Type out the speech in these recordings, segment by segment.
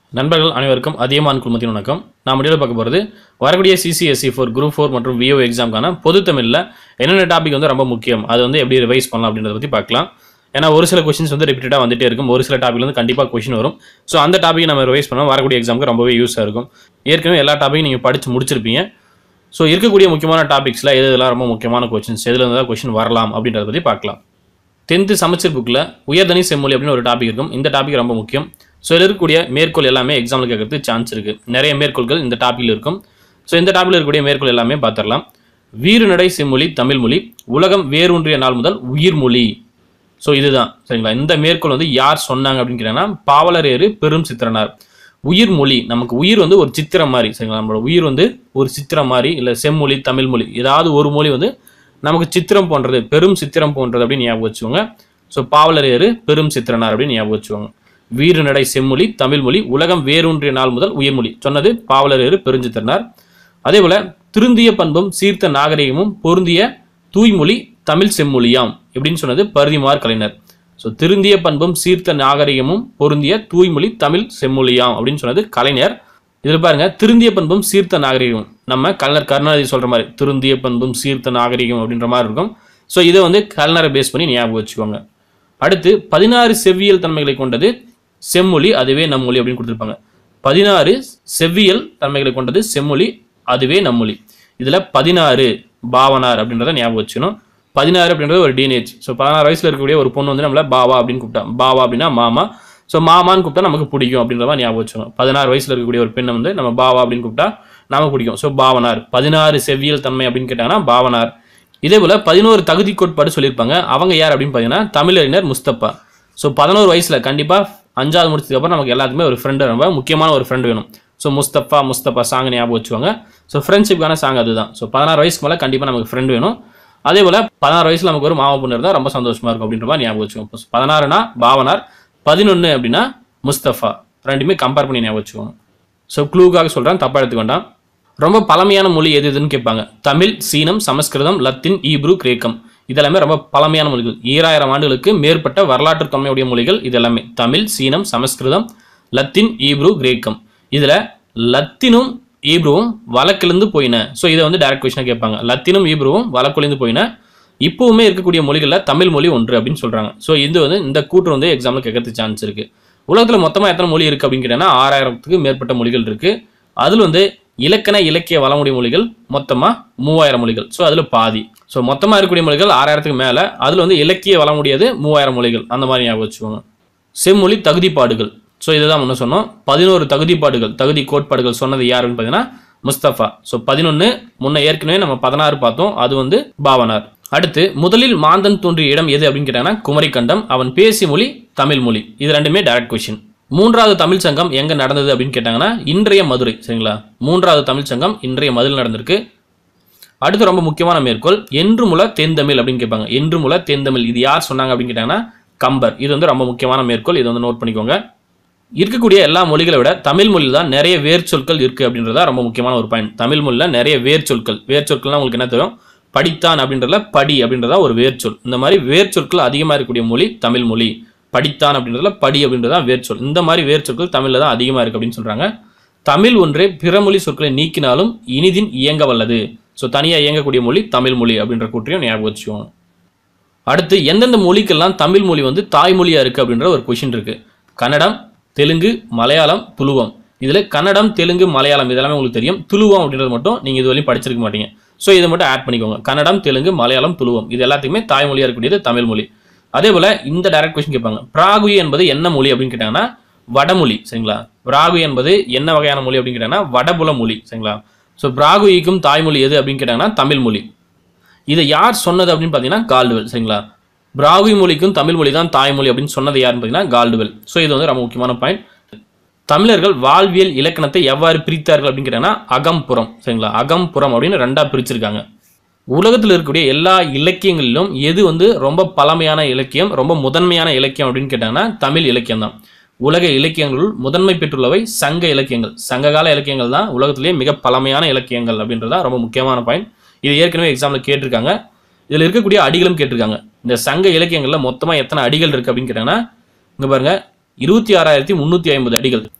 நண்பர்கள் அனைவருக்கும் அதிகமான குழுமத்தின் வணக்கம் நான் முடிவில் பார்க்க போகிறது வரக்கூடிய சிசிஎஸ்சி ஃபோர் குரூப் ஃபோர் மற்றும் விஓ எக்ஸாம்க்கான பொது தமிழில் என்னென்ன டாபிக் வந்து ரொம்ப முக்கியம் அது வந்து எப்படி ரிவைஸ் பண்ணலாம் அப்படின்றத பற்றி பார்க்கலாம் ஏன்னா ஒரு சில கொஷின்ஸ் வந்து ரிப்பீட்டடாக வந்துட்டே இருக்கும் ஒரு சில டாபிக்ல வந்து கண்டிப்பாக கொஷின் வரும் ஸோ அந்த டாபிக் நம்ம ரிவைஸ் பண்ணால் வரக்கூடிய எக்ஸாமுக்கு ரொம்பவே யூஸாக இருக்கும் ஏற்கனவே எல்லா டாப்பிக்கும் நீங்கள் படித்து முடிச்சிருப்பீங்க ஸோ இருக்கக்கூடிய முக்கியமான டாபிக்ஸில் எது இதெல்லாம் ரொம்ப முக்கியமான கொஷின்ஸ் எதில் இருந்தால் கொஷின் வரலாம் அப்படின்றத பற்றி பார்க்கலாம் டென்த்து சமச்சீர் புக்கில் உயர்தனி செம்மொழி அப்படின்னு ஒரு டாபிக் இருக்கும் இந்த டாபிக் ரொம்ப முக்கியம் ஸோ இதில் இருக்கக்கூடிய மேற்கோள் எல்லாமே எக்ஸாமில் கேட்கறதுக்கு சான்ஸ் இருக்குது நிறைய மேற்கோள்கள் இந்த டாப்பிக்கில் இருக்கும் ஸோ இந்த டாப்பில் இருக்கக்கூடிய மேற்கோள் எல்லாமே பார்த்துடலாம் வீறுநடை செம்மொழி தமிழ்மொழி உலகம் வேரூன்றிய நாள் முதல் உயிர்மொழி ஸோ இதுதான் சரிங்களா இந்த மேற்கோள் வந்து யார் சொன்னாங்க அப்படின்னு கேட்டீங்கன்னா பாவலரேறு பெரும் சித்திரனார் உயிர் மொழி நமக்கு உயிர் வந்து ஒரு சித்திரம் மாதிரி சரிங்களா நம்மளோட உயிர் வந்து ஒரு சித்திரம் மாதிரி இல்லை செம்மொழி தமிழ்மொழி ஏதாவது ஒரு மொழி வந்து நமக்கு சித்திரம் போன்றது பெரும் சித்திரம் போன்றது அப்படின்னு ஞாபகம் வச்சுக்கோங்க ஸோ பாவலரேறு பெரும் சித்திரனார் அப்படின்னு ஞாபகம் வச்சுக்கோங்க வீறு நடை செம்மொழி தமிழ்மொழி உலகம் வேரூன்றிய நாள் முதல் உயர்மொழி சொன்னது பாவலரேறு பெருஞ்சித்திரனார் அதே போல திருந்திய பண்பும் சீர்த்த நாகரிகமும் பொருந்திய தூய்மொழி தமிழ் செம்மொழியாம் இப்படின்னு சொன்னது பருதிமார் கலைஞர் ஸோ திருந்திய பண்பும் சீர்த்த நாகரிகமும் பொருந்திய தூய்மொழி தமிழ் செம்மொழியாம் அப்படின்னு சொன்னது கலைஞர் இதில் பாருங்க திருந்திய பண்பும் சீர்த்த நாகரிகம் நம்ம கலைஞர் கருணாநிதி சொல்ற மாதிரி திருந்திய பண்பும் சீர்த்த நாகரிகம் அப்படின்ற மாதிரி இருக்கும் ஸோ இதை வந்து கலைஞரை பேஸ் பண்ணி ஞாபகம் வச்சுக்கோங்க அடுத்து பதினாறு செவ்வியல் தன்மைகளை கொண்டது செம்மொழி அதுவே நம்மொழி அப்படின்னு கொடுத்துருப்பாங்க பதினாறு செவ்வியல் தன்மைகளை கொண்டது செம்மொழி அதுவே நம்மொழி இதில் பதினாறு பாவனார் அப்படின்றத ஞாபகம் வச்சுக்கணும் பதினாறு அப்படின்றது ஒரு டீனேஜ் ஸோ பதினாறு வயசில் இருக்கக்கூடிய ஒரு பொண்ணு வந்து நம்மள பாவா அப்படின்னு கூப்பிட்டா பாவா அப்படின்னா மாமா ஸோ மாமான்னு கூப்பிட்டா நமக்கு பிடிக்கும் அப்படின்ற மாதிரி ஞாபகம் வச்சுக்கணும் பதினாறு வயசில் இருக்கக்கூடிய ஒரு பெண்ணை வந்து நம்ம பாவா அப்படின்னு கூப்பிட்டா நமக்கு பிடிக்கும் ஸோ பாவனார் பதினாறு செவ்வியல் தன்மை அப்படின்னு கேட்டாங்கன்னா பாவனார் இதே போல் பதினோரு தகுதி கோட்பாடு சொல்லியிருப்பாங்க அவங்க யார் அப்படின்னு பார்த்தீங்கன்னா தமிழறிஞர் முஸ்தபா ஸோ பதினோரு வயசில் கண்டிப்பாக அஞ்சாவது முடிச்சதுக்கப்புறம் நமக்கு எல்லாத்துக்குமே ஒரு ஃப்ரெண்டு ரொம்ப முக்கியமான ஒரு ஃப்ரெண்டு வேணும் ஸோ முஸ்தபா முஸ்தபா சாங் ஞாபகம் வச்சுக்கோங்க ஸோ ஃப்ரெண்ட்ஷிப்கான சாங் அதுதான் ஸோ பதினாறு வயசுக்கு மேலே கண்டிப்பாக நமக்கு ஃப்ரெண்டு வேணும் அதே போல் பதினாறு வயசில் நமக்கு ஒரு மாமா பொண்ணு இருந்தால் ரொம்ப சந்தோஷமாக இருக்கும் அப்படின்ற மாதிரி ஞாபகம் வச்சுக்கோங்க பதினாறுனா பாவனார் பதினொன்று அப்படின்னா முஸ்தபா ரெண்டுமே கம்பேர் பண்ணி ஞாபகம் வச்சுக்கோங்க ஸோ க்ளூக்காக சொல்கிறேன் தப்பாக எடுத்துக்க வேண்டாம் ரொம்ப பழமையான மொழி எது எதுன்னு கேட்பாங்க தமிழ் சீனம் சமஸ்கிருதம் லத்தீன் ஈப்ரு கிரேக்கம் இதெல்லாமே ரொம்ப பழமையான மொழிகள் ஈராயிரம் ஆண்டுகளுக்கு மேற்பட்ட வரலாற்று தொன்மையுடைய மொழிகள் இது எல்லாமே தமிழ் சீனம் சமஸ்கிருதம் லத்தீன் ஈப்ரு கிரேக்கம் இதில் லத்தீனும் ஈப்ருவும் வழக்கிலிருந்து போயின ஸோ இதை வந்து டைரக்ட் கொஸ்டினாக கேட்பாங்க லத்தீனும் ஈப்ருவும் வழக்குலேருந்து போயின இப்போவுமே இருக்கக்கூடிய மொழிகளில் தமிழ் மொழி ஒன்று அப்படின்னு சொல்கிறாங்க ஸோ இது வந்து இந்த கூற்று வந்து எக்ஸாமில் கேட்கறதுக்கு சான்ஸ் இருக்குது உலகத்தில் மொத்தமாக எத்தனை மொழி இருக்குது அப்படின்னு கேட்டீங்கன்னா ஆறாயிரத்துக்கு மேற்பட்ட மொழிகள் இருக்குது அதில் வந்து இலக்கண இலக்கிய வளமுடி மொழிகள் மொத்தமாக மூவாயிரம் மொழிகள் ஸோ அதில் பாதி ஸோ மொத்தமாக இருக்கக்கூடிய மொழிகள் ஆறாயிரத்துக்கு மேலே அதில் வந்து இலக்கிய வளமுடியது மூவாயிரம் மொழிகள் அந்த மாதிரி ஞாபகம் வச்சுக்கோங்க செம்மொழி தகுதிப்பாடுகள் ஸோ இதுதான் முன்ன சொன்னோம் பதினோரு தகுதிப்பாடுகள் தகுதி கோட்பாடுகள் சொன்னது யாருன்னு பார்த்தீங்கன்னா முஸ்தபா ஸோ பதினொன்று முன்ன ஏற்கனவே நம்ம பதினாறு பார்த்தோம் அது வந்து பாவனார் அடுத்து முதலில் மாந்தன் தோன்றிய இடம் எது அப்படின்னு கேட்டாங்கன்னா குமரிக்கண்டம் அவன் பேசிய மொழி தமிழ் மொழி இது ரெண்டுமே டைரக்ட் கொஷின் மூன்றாவது தமிழ் சங்கம் எங்க நடந்தது அப்படின்னு கேட்டாங்கன்னா இன்றைய மதுரை சரிங்களா மூன்றாவது தமிழ் சங்கம் இன்றைய மதுரையில் நடந்திருக்கு அடுத்து ரொம்ப முக்கியமான மேற்கோள் என்று முல தேந்தமிழ் அப்படின்னு கேட்பாங்க என்று முல தேந்தமிழ் இது யார் சொன்னாங்க அப்படின்னு கேட்டாங்கன்னா கம்பர் இது வந்து ரொம்ப முக்கியமான மேற்கோள் இது வந்து நோட் பண்ணிக்கோங்க இருக்கக்கூடிய எல்லா மொழிகளை விட தமிழ் மொழியில் தான் நிறைய வேர் சொற்கள் இருக்கு அப்படின்றதா ரொம்ப முக்கியமான ஒரு பாயிண்ட் தமிழ் மொழியில் நிறைய வேர் சொற்கள் வேர் சொற்கள்னா உங்களுக்கு என்ன தெரியும் படித்தான் அப்படின்றதுல படி அப்படின்றதா ஒரு வேர் சொல் இந்த மாதிரி வேர் சொற்கள் அதிகமாக இருக்கக்கூடிய மொழி தமிழ் மொழி படித்தான் அப்படின்றதுல படி அப்படின்றதா வேர் சொல் இந்த மாதிரி வேர் சொற்கள் தமிழில் தான் அதிகமாக இருக்குது அப்படின்னு சொல்கிறாங்க தமிழ் ஒன்றே பிறமொழி சொற்களை நீக்கினாலும் இனிதின் இயங்க வல்லது ஸோ தனியாக இயங்கக்கூடிய மொழி தமிழ் மொழி அப்படின்ற கூற்றையும் ஞாபகம் வச்சுக்கோங்க அடுத்து எந்தெந்த மொழிக்கெல்லாம் தமிழ் மொழி வந்து தாய்மொழியாக இருக்குது அப்படின்ற ஒரு கொஷின் இருக்குது கன்னடம் தெலுங்கு மலையாளம் துளுவம் இதில் கன்னடம் தெலுங்கு மலையாளம் இதெல்லாமே உங்களுக்கு தெரியும் துளுவம் அப்படின்றது மட்டும் நீங்கள் இது வரையும் படிச்சிருக்க மாட்டீங்க ஸோ இதை மட்டும் ஆட் பண்ணிக்கோங்க கன்னடம் தெலுங்கு மலையாளம் துளுவம் இது எல்லாத்துக்குமே தாய்மொழியாக இருக்கக்கூடியது தமிழ் மொழி அதே போல் இந்த டைரக்ட் கொஸ்டின் கேட்பாங்க பிராகுயி என்பது என்ன மொழி அப்படின்னு கேட்டாங்கன்னா வடமொழி சரிங்களா பிராகு என்பது என்ன வகையான மொழி அப்படின்னு கேட்டாங்கன்னா வடபுல மொழி சரிங்களா ஸோ பிராகுயிக்கும் தாய்மொழி எது அப்படின்னு கேட்டாங்கன்னா தமிழ் மொழி இதை யார் சொன்னது அப்படின்னு பார்த்தீங்கன்னா கால்டுவெல் சரிங்களா பிராகுய் மொழிக்கும் தமிழ் மொழி தான் தாய்மொழி அப்படின்னு சொன்னது யாருன்னு பார்த்தீங்கன்னா கால்டுவெல் ஸோ இது வந்து ரொம்ப முக்கியமான பாயிண்ட் தமிழர்கள் வாழ்வியல் இலக்கணத்தை எவ்வாறு பிரித்தார்கள் அப்படின்னு கேட்டாங்கன்னா அகம்புறம் சரிங்களா அகம்புறம் அப்படின்னு ரெண்டா பிரிச்சிருக்காங்க உலகத்தில் இருக்கக்கூடிய எல்லா இலக்கியங்களிலும் எது வந்து ரொம்ப பழமையான இலக்கியம் ரொம்ப முதன்மையான இலக்கியம் அப்படின்னு கேட்டாங்கன்னா தமிழ் இலக்கியம் தான் உலக இலக்கியங்களுள் முதன்மை பெற்றுள்ளவை சங்க இலக்கியங்கள் சங்ககால இலக்கியங்கள் தான் உலகத்திலேயே மிக பழமையான இலக்கியங்கள் அப்படின்றதா ரொம்ப முக்கியமான பாயிண்ட் இது ஏற்கனவே எக்ஸாமில் கேட்டிருக்காங்க இதில் இருக்கக்கூடிய அடிகளும் கேட்டிருக்காங்க இந்த சங்க இலக்கியங்களில் மொத்தமாக எத்தனை அடிகள் இருக்குது அப்படின்னு கேட்டாங்கன்னா இங்கே பாருங்க இருபத்தி ஆறாயிரத்தி முந்நூற்றி ஐம்பது அடிகள்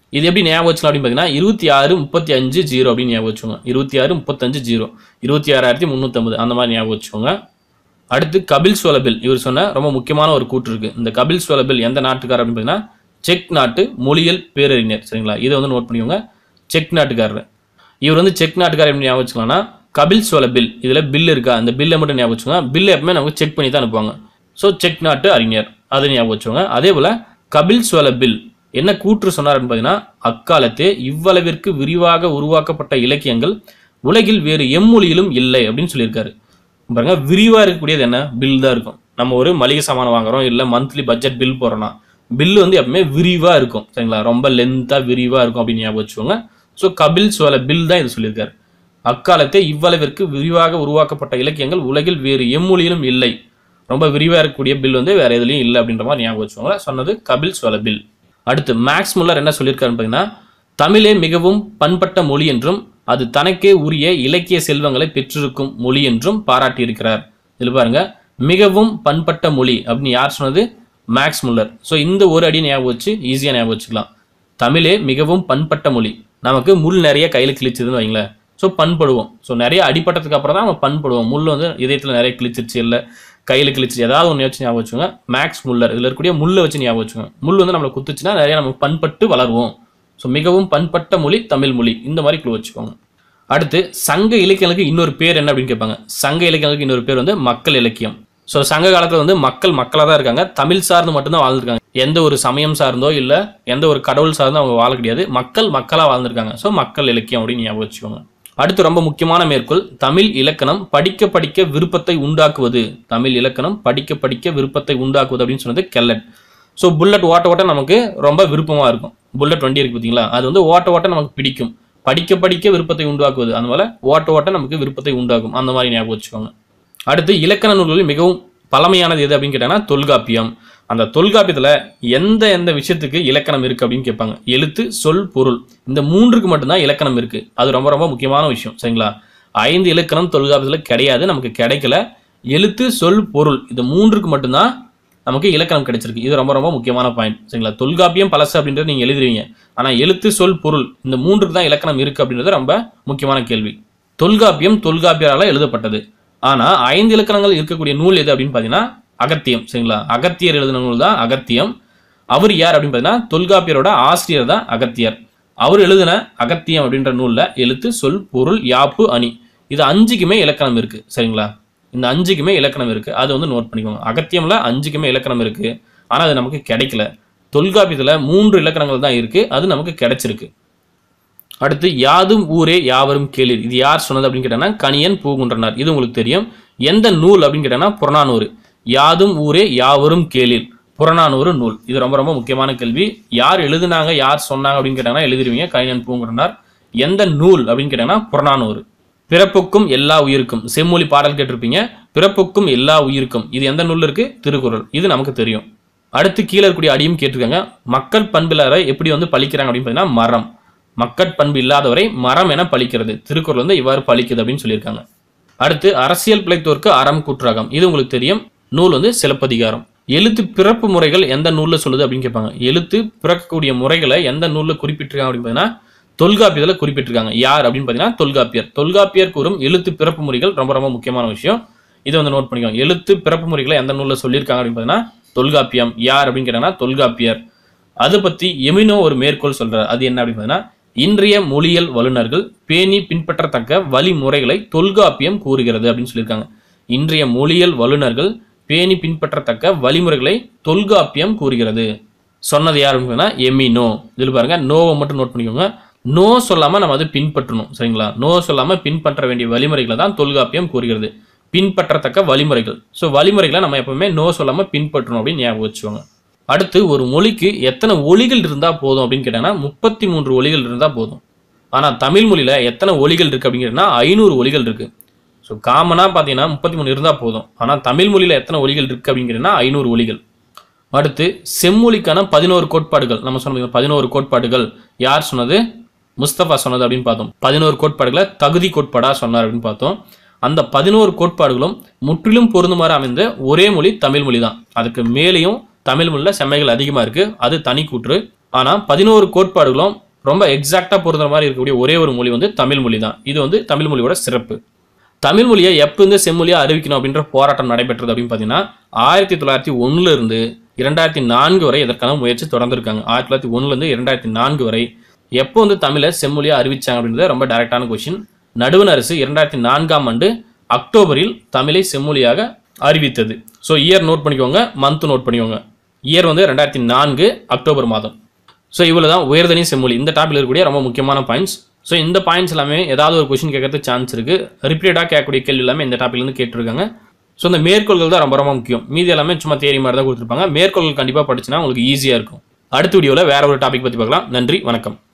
இது எப்படி ஞாபகம் வச்சுக்கலாம் அப்படின்னு பார்த்தீங்கன்னா இருபத்தி ஆறு முப்பத்தி அஞ்சு ஜீரோ அப்படின்னு ஞாபகம் வச்சுக்கோங்க இருபத்தி ஆறு முப்பத்தஞ்சு ஜீரோ இருபத்தி ஆறாயிரத்தி முந்நூற்றம்பது அந்த மாதிரி ஞாபகம் வச்சுக்கோங்க அடுத்து கபில் சோலபில் இவர் சொன்ன ரொம்ப முக்கியமான ஒரு கூற்று இருக்கு இந்த கபில் சோலபில் எந்த நாட்டுக்காரர் அப்படின்னு பார்த்தீங்கன்னா செக் நாட்டு மொழியியல் பேரறிஞர் சரிங்களா இதை வந்து நோட் பண்ணிக்கோங்க செக் நாட்டுக்காரர் இவர் வந்து செக் நாட்டுக்காரர் எப்படி ஞாபகம் வச்சுக்கலாம்னா கபில் சோல பில் இதில் பில் இருக்கா அந்த பில்லை மட்டும் ஞாபகம் வச்சுக்கோங்க பில் எப்பவுமே நமக்கு செக் பண்ணி தான் அனுப்புவாங்க ஸோ செக் நாட்டு அறிஞர் அதை ஞாபகம் வச்சுக்கோங்க அதே போல் கபில் சோல பில் என்ன கூற்று சொன்னார் அப்படின்னு பார்த்தீங்கன்னா அக்காலத்தே இவ்வளவிற்கு விரிவாக உருவாக்கப்பட்ட இலக்கியங்கள் உலகில் வேறு எம்மொழியிலும் இல்லை அப்படின்னு சொல்லியிருக்காரு பாருங்க விரிவாக இருக்கக்கூடியது என்ன பில் தான் இருக்கும் நம்ம ஒரு மளிகை சாமான் வாங்குறோம் இல்லை மந்த்லி பட்ஜெட் பில் போடுறோம்னா பில் வந்து எப்பவுமே விரிவாக இருக்கும் சரிங்களா ரொம்ப லென்த்தாக விரிவாக இருக்கும் அப்படின்னு ஞாபகம் வச்சுக்கோங்க ஸோ கபில் சோல பில் தான் இது சொல்லியிருக்காரு அக்காலத்தே இவ்வளவிற்கு விரிவாக உருவாக்கப்பட்ட இலக்கியங்கள் உலகில் வேறு எம்மொழியிலும் இல்லை ரொம்ப விரிவாக இருக்கக்கூடிய பில் வந்து வேற எதுலையும் இல்லை அப்படின்ற மாதிரி ஞாபகம் வச்சுக்கோங்க சொன்னது கபில் சோல பில் அடுத்து மேக்ஸ் முல்லர் என்ன சொல்லியிருக்காருன்னு பார்த்தீங்கன்னா தமிழே மிகவும் பண்பட்ட மொழி என்றும் அது தனக்கே உரிய இலக்கிய செல்வங்களை பெற்றிருக்கும் மொழி என்றும் பாராட்டியிருக்கிறார் இதில் பாருங்க மிகவும் பண்பட்ட மொழி அப்படின்னு யார் சொன்னது மேக்ஸ் முல்லர் ஸோ இந்த ஒரு அடி ஞாபகம் வச்சு ஈஸியாக ஞாபகம் வச்சுக்கலாம் தமிழே மிகவும் பண்பட்ட மொழி நமக்கு முள் நிறைய கையில் கிழிச்சதுன்னு வைங்களேன் ஸோ பண்படுவோம் ஸோ நிறைய அடிபட்டதுக்கு அப்புறம் தான் நம்ம பண்படுவோம் முள் வந்து இதயத்தில் நிறைய கிழிச்சிருச்சு இல்லை கையில் கிழிச்சிச்சு ஏதாவது ஒன்று வச்சு ஞாபகம் வச்சுக்கோங்க மேக்ஸ் முல்லர் இதில் இருக்கக்கூடிய முள்ளை வச்சு ஞாபகம் வச்சுக்கோங்க முள் வந்து நம்மளை குத்துச்சுன்னா நிறைய நம்ம பண்பட்டு வளருவோம் ஸோ மிகவும் பண்பட்ட மொழி தமிழ் மொழி இந்த மாதிரி குழு வச்சுக்கோங்க அடுத்து சங்க இலக்கியங்களுக்கு இன்னொரு பேர் என்ன அப்படின்னு கேட்பாங்க சங்க இலக்கியங்களுக்கு இன்னொரு பேர் வந்து மக்கள் இலக்கியம் ஸோ சங்க காலத்தில் வந்து மக்கள் மக்களாக தான் இருக்காங்க தமிழ் சார்ந்து மட்டும்தான் வாழ்ந்துருக்காங்க எந்த ஒரு சமயம் சார்ந்தோ இல்லை எந்த ஒரு கடவுள் சார்ந்தோ அவங்க வாழ கிடையாது மக்கள் மக்களாக வாழ்ந்திருக்காங்க ஸோ மக்கள் இலக்கியம் அப்படின்னு ஞாபகம் வச்சுக்கோங்க அடுத்து ரொம்ப முக்கியமான மேற்கோள் தமிழ் இலக்கணம் படிக்க படிக்க விருப்பத்தை உண்டாக்குவது தமிழ் இலக்கணம் படிக்க படிக்க விருப்பத்தை உண்டாக்குவது அப்படின்னு சொன்னது கெல்லட் ஸோ புல்லட் ஓட்ட ஓட்ட நமக்கு ரொம்ப விருப்பமாக இருக்கும் புல்லட் வண்டி இருக்கு பார்த்தீங்களா அது வந்து ஓட்ட ஓட்ட நமக்கு பிடிக்கும் படிக்க படிக்க விருப்பத்தை உண்டாக்குவது அதனால ஓட்ட ஓட்ட நமக்கு விருப்பத்தை உண்டாக்கும் அந்த மாதிரி ஞாபகம் வச்சுக்கோங்க அடுத்து இலக்கண நூல்களில் மிகவும் பழமையானது எது அப்படின்னு கேட்டாங்கன்னா தொல்காப்பியம் அந்த தொல்காப்பியத்தில் எந்த எந்த விஷயத்துக்கு இலக்கணம் இருக்கு அப்படின்னு கேட்பாங்க எழுத்து சொல் பொருள் இந்த மூன்றுக்கு மட்டும்தான் இலக்கணம் இருக்கு அது ரொம்ப ரொம்ப முக்கியமான விஷயம் சரிங்களா ஐந்து இலக்கணம் தொல்காப்பியத்தில் கிடையாது நமக்கு கிடைக்கல எழுத்து சொல் பொருள் இது மூன்றுக்கு மட்டும்தான் நமக்கு இலக்கணம் கிடைச்சிருக்கு இது ரொம்ப ரொம்ப முக்கியமான பாயிண்ட் சரிங்களா தொல்காப்பியம் பழசு அப்படின்றது நீங்க எழுதுறீங்க ஆனா எழுத்து சொல் பொருள் இந்த மூன்றுக்கு தான் இலக்கணம் இருக்கு அப்படின்றது ரொம்ப முக்கியமான கேள்வி தொல்காப்பியம் தொல்காப்பியரால எழுதப்பட்டது ஆனா ஐந்து இலக்கணங்கள் இருக்கக்கூடிய நூல் எது அப்படின்னு பாத்தீங்கன்னா அகத்தியம் சரிங்களா அகத்தியர் எழுதின நூல் தான் அகத்தியம் அவர் யார் அப்படின்னு பார்த்தீங்கன்னா தொல்காப்பியரோட ஆசிரியர் தான் அகத்தியர் அவர் எழுதின அகத்தியம் அப்படின்ற நூல்ல எழுத்து சொல் பொருள் யாப்பு அணி இது அஞ்சுக்குமே இலக்கணம் இருக்கு சரிங்களா இந்த அஞ்சுக்குமே இலக்கணம் இருக்கு அது வந்து நோட் பண்ணிக்கோங்க அகத்தியம்ல அஞ்சுக்குமே இலக்கணம் இருக்கு ஆனா அது நமக்கு கிடைக்கல தொல்காப்பியத்துல மூன்று இலக்கணங்கள் தான் இருக்கு அது நமக்கு கிடைச்சிருக்கு அடுத்து யாதும் ஊரே யாவரும் கேளீர் இது யார் சொன்னது அப்படின்னு கேட்டீங்கன்னா கணியன் பூங்குன்றனார் இது உங்களுக்கு தெரியும் எந்த நூல் அப்படின்னு கேட்டீங்கன்னா புறநானூறு யாதும் ஊரே யாவரும் கேளீர் புறநானூறு நூல் இது ரொம்ப ரொம்ப முக்கியமான கேள்வி யார் எழுதுனாங்க யார் சொன்னாங்க அப்படின்னு கேட்டாங்கன்னா எழுதிருவீங்க கணியன் பூங்குன்றனார் எந்த நூல் அப்படின்னு கேட்டாங்கன்னா புறநானூறு பிறப்புக்கும் எல்லா உயிருக்கும் செம்மொழி பாடல் கேட்டிருப்பீங்க பிறப்புக்கும் எல்லா உயிருக்கும் இது எந்த நூல்ல இருக்கு திருக்குறள் இது நமக்கு தெரியும் அடுத்து கீழே இருக்கக்கூடிய அடியும் கேட்டிருக்காங்க மக்கள் பண்பிலரை எப்படி வந்து பழிக்கிறாங்க அப்படின்னு பார்த்தீங்கன்னா மரம் மக்கட் பண்பு இல்லாதவரை மரம் என பழிக்கிறது திருக்குறள் வந்து இவ்வாறு பழிக்குது அப்படின்னு சொல்லியிருக்காங்க அடுத்து அரசியல் பிழைத்தோருக்கு அறம் குற்றகம் இது உங்களுக்கு தெரியும் நூல் வந்து சிலப்பதிகாரம் எழுத்து பிறப்பு முறைகள் எந்த நூல்ல சொல்லுது அப்படின்னு கேட்பாங்க எழுத்து பிறக்கக்கூடிய முறைகளை எந்த நூல்ல குறிப்பிட்டிருக்காங்க அப்படின்னு பார்த்தீங்கன்னா தொல்காப்பியத்தில் குறிப்பிட்டிருக்காங்க யார் அப்படின்னு பார்த்தீங்கன்னா தொல்காப்பியர் தொல்காப்பியர் கூறும் எழுத்து பிறப்பு முறைகள் ரொம்ப ரொம்ப முக்கியமான விஷயம் இதை வந்து நோட் பண்ணிக்கோங்க எழுத்து பிறப்பு முறைகளை எந்த நூலில் சொல்லியிருக்காங்க அப்படின்னு பார்த்தீங்கன்னா தொல்காப்பியம் யார் அப்படின்னு கேட்டாங்கன்னா தொல்காப்பியர் அதை பத்தி எமினோ ஒரு மேற்கோள் சொல்றார் அது என்ன அப்படின்னு பார்த்தீங்கன்னா இன்றைய மொழியியல் வல்லுநர்கள் பேணி பின்பற்றத்தக்க வழிமுறைகளை தொல்காப்பியம் கூறுகிறது அப்படின்னு சொல்லியிருக்காங்க இன்றைய மொழியியல் வல்லுநர்கள் பேணி பின்பற்றத்தக்க வழிமுறைகளை தொல்காப்பியம் கூறுகிறது சொன்னது யார் அப்படின்னா எமினோ இதில் பாருங்க நோவை மட்டும் நோட் பண்ணிக்கோங்க நோ சொல்லாம நம்ம அதை பின்பற்றணும் சரிங்களா நோ சொல்லாம பின்பற்ற வேண்டிய வழிமுறைகளை தான் தொல்காப்பியம் கூறுகிறது பின்பற்றத்தக்க வழிமுறைகள் ஸோ வழிமுறைகளை நம்ம எப்பவுமே நோ சொல்லாம பின்பற்றணும் அப்படின்னு ஞாபகம் வச்சுக்கோங்க அடுத்து ஒரு மொழிக்கு எத்தனை ஒலிகள் இருந்தால் போதும் அப்படின்னு கேட்டாங்கன்னா முப்பத்தி மூன்று ஒலிகள் இருந்தால் போதும் ஆனால் தமிழ் மொழியில் எத்தனை ஒலிகள் இருக்குது அப்படின்னு கேட்டிங்கன்னா ஐநூறு ஒலிகள் இருக்குது ஸோ காமனாக பார்த்தீங்கன்னா முப்பத்தி மூணு இருந்தால் போதும் ஆனால் தமிழ் மொழியில் எத்தனை ஒலிகள் இருக்குது அப்படின்னு கேட்டிங்கன்னா ஐநூறு ஒலிகள் அடுத்து செம்மொழிக்கான பதினோரு கோட்பாடுகள் நம்ம சொன்ன பதினோரு கோட்பாடுகள் யார் சொன்னது முஸ்தபா சொன்னது அப்படின்னு பார்த்தோம் பதினோரு கோட்பாடுகளை தகுதி கோட்பாடாக சொன்னார் அப்படின்னு பார்த்தோம் அந்த பதினோரு கோட்பாடுகளும் முற்றிலும் பொருந்துமாறு அமைந்த ஒரே மொழி தமிழ் மொழி தான் அதுக்கு மேலேயும் தமிழ் மொழியில் செம்மைகள் அதிகமாக இருக்கு அது தனி கூற்று ஆனால் பதினோரு கோட்பாடுகளும் ரொம்ப எக்ஸாக்டாக பொருந்துற மாதிரி இருக்கக்கூடிய ஒரே ஒரு மொழி வந்து தமிழ் மொழி தான் இது வந்து தமிழ் மொழியோட சிறப்பு தமிழ் மொழியை எப்போ இருந்து செம்மொழியாக அறிவிக்கணும் அப்படின்ற போராட்டம் நடைபெற்றது அப்படின்னு பார்த்தீங்கன்னா ஆயிரத்தி தொள்ளாயிரத்தி ஒன்றுல இருந்து இரண்டாயிரத்தி நான்கு வரை இதற்கான முயற்சி தொடர்ந்துருக்காங்க ஆயிரத்தி தொள்ளாயிரத்தி ஒன்றுலேருந்து இரண்டாயிரத்தி நான்கு வரை எப்போ வந்து தமிழை செம்மொழியாக அறிவிச்சாங்க அப்படின்றது ரொம்ப டைரக்டான கொஷின் நடுவண் அரசு இரண்டாயிரத்தி நான்காம் ஆண்டு அக்டோபரில் தமிழை செம்மொழியாக அறிவித்தது ஸோ இயர் நோட் பண்ணிக்கோங்க மந்த் நோட் பண்ணிக்கோங்க இயர் வந்து ரெண்டாயிரத்தி நான்கு அக்டோபர் மாதம் ஸோ இவ்வளோ தான் உயர்தனி செம்மொழி இந்த டாப்பில் இருக்கக்கூடிய ரொம்ப முக்கியமான பாயிண்ட்ஸ் ஸோ இந்த பாயிண்ட்ஸ் எல்லாமே ஏதாவது ஒரு கொஷின் கேட்கறதுக்கு சான்ஸ் இருக்குது ரிப்பீட்டடாக கேட்கக்கூடிய கேள்வி எல்லாமே இந்த டாப்பிலேருந்து கேட்டிருக்காங்க ஸோ இந்த மேற்கோள்கள் தான் ரொம்ப ரொம்ப முக்கியம் மீதி எல்லாமே சும்மா தேரி மாதிரி தான் கொடுத்துருப்பாங்க மேற்கோள்கள் கண்டிப்பாக படிச்சுன்னா உங்களுக்கு ஈஸியாக இருக்கும் அடுத்த வீடியோவில் வேற ஒரு டாபிக் பற்றி பார்க்கலாம் நன்றி வணக்கம்